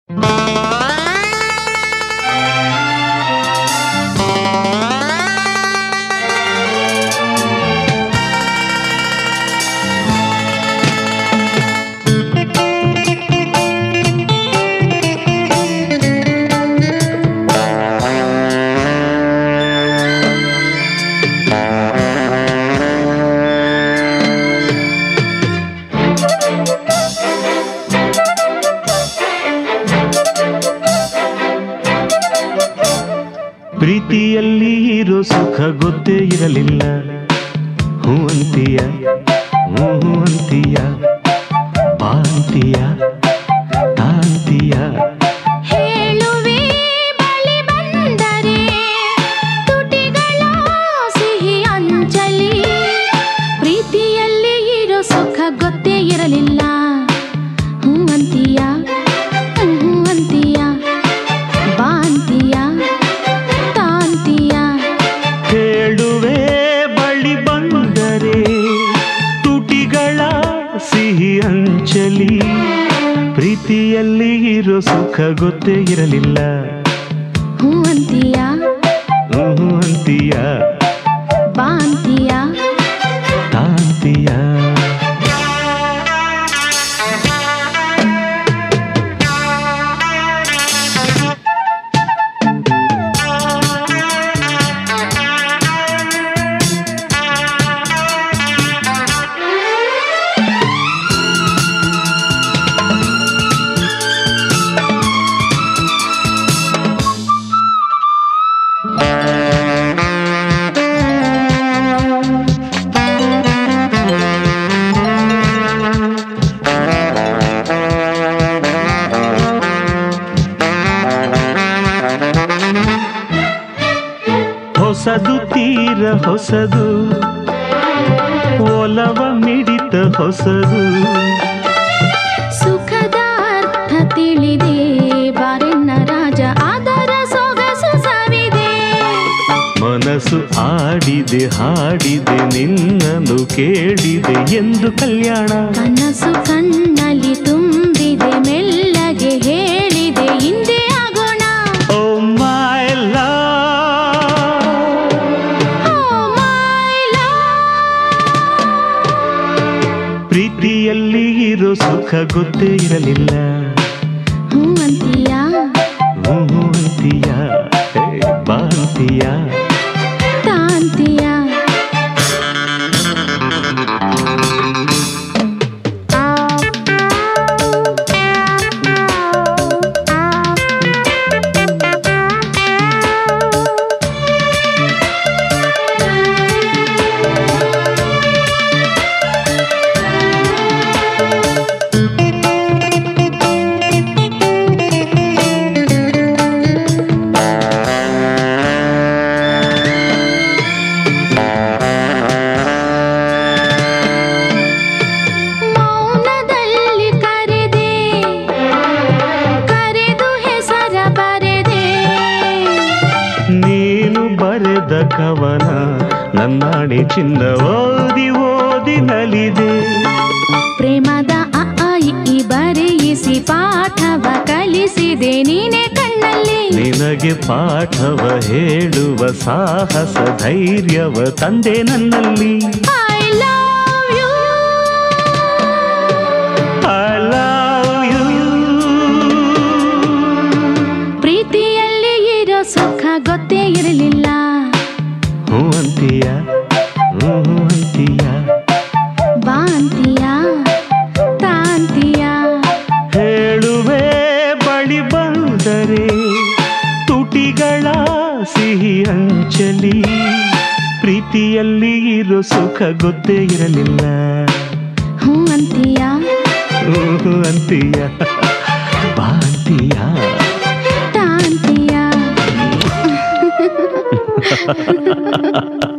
ಪ್ರೀತಿಯಲ್ಲಿ ಇರೋ ಸುಖ ಗೊತ್ತೇ ಇರಲಿಲ್ಲ ಹೂ ಅಂತೀಯ ಹೂ ಹೂ ಅಂತೀಯ ಬಾಂತೀಯ ತಾಂತೀಯ ಹೇಳುವೆ ಬಳಿ ಬಂದರೆ ತುಟಿಗಳ ಸಿಹಿ ಅಂಚಲಿ ಪ್ರೀತಿಯಲ್ಲಿ ಇರೋ ಸುಖ ಗೊತ್ತೇ ಇರಲಿಲ್ಲ ಹೂ ಅಂತೀಯ ಹೂ ಅಂತೀಯ ಬಾಂತೀಯ ತಾಂತೀಯ ಹೇಳುವೆ ಬಳಿ ಬಂದರೆ ತುಟಿಗಳ ಸಿಹಿ ಅಂಚಲಿ ಪ್ರೀತಿಯಲ್ಲಿ ಇರೋ ಸುಖ ಗೊತ್ತೇ ಇರಲಿಲ್ಲ ಹೂ ಅಂತೀಯ ಹೂ ಹೂ ಅಂತೀಯ ಬಾಂತೀಯ ತಾಂತೀಯ ಹೊಸದು ತೀರ ಹೊಸದು ಒಲವ ಮಿಡಿತ ಹೊಸದು ಸುಖದ ಅರ್ಥ ತಿಳಿದೆ ಬಾರೆನ್ನ ರಾಜ ಅದರ ಸೊಗಸು ಸವಿದೆ ಮನಸ್ಸು ಆಡಿದೆ ಹಾಡಿದೆ ನಿನ್ನನ್ನು ಕೇಳಿದೆ ಎಂದು ಕಲ್ಯಾಣ ಕನಸು ಕಣ್ಣಲ್ಲಿ ತುಂಬಿದೆ ಮೆಲ್ಲಗೆ ಹೇಳಿದೆ ಹಿಂದೆ ಆಗೋಣ ಓ ಮೈ Oh my love. ಪ್ರೀತಿಯಲ್ಲಿ ಇರೋ ಸುಖ ಗೊತ್ತೇ ಇರಲಿಲ್ಲ ಹೂ ಅಂತೀಯ ಹೂ ಹೂ ಅಂತೀಯ ಹೇ, ಬಾ ಅಂತೀಯ ತಾಂತೀಯ ಮೌನದಲ್ಲಿ ಕರೆದೆ ಕರೆದು ಹೆಸರ ಬರೆದೆ ನೀನು ಬರೆದ ಕವನ ನನ್ನಾಣೆ ಚಿನ್ನ ಓದಿ ಓದಿ ನಲಿದೆ ಪ್ರೇಮದ ಅ ಆ ಇ ಈ ಬರೆಯಿಸಿ ಪಾಠವ ಕಲಿಸಿದೆ ನೀನೆ ಕಣ್ಣಲ್ಲಿ ನಿನಗೆ ಪಾಠವ ಹೇಳುವ ಸಾಹಸ ಧೈರ್ಯವ ತಂದೆ ನನ್ನಲ್ಲಿ I love you I love you. ಪ್ರೀತಿಯಲ್ಲಿ ಇರೋ ಸುಖ ಗೊತ್ತೇ ಇರಲಿಲ್ಲ ಹೂ ಅಂತೀಯ ಹೂ ಹೂ ಅಂತೀಯ ಬಾಂತೀಯ ತಾಂತೀಯ ಹೇಳುವೆ ಬಳಿ ಬಂದರೆ ತುಟಿಗಳ ಸಿಹಿ ಅಂಚಲಿ ಪ್ರೀತಿಯಲ್ಲಿ ಇರೋ ಸುಖ ಗೊತ್ತೇ ಇರಲಿಲ್ಲ ಹೂ ಅಂತೀಯ ಹೂ ಹೂ ಅಂತೀಯ ಬಾ ಅಂತೀಯ ತಾಂತೀಯ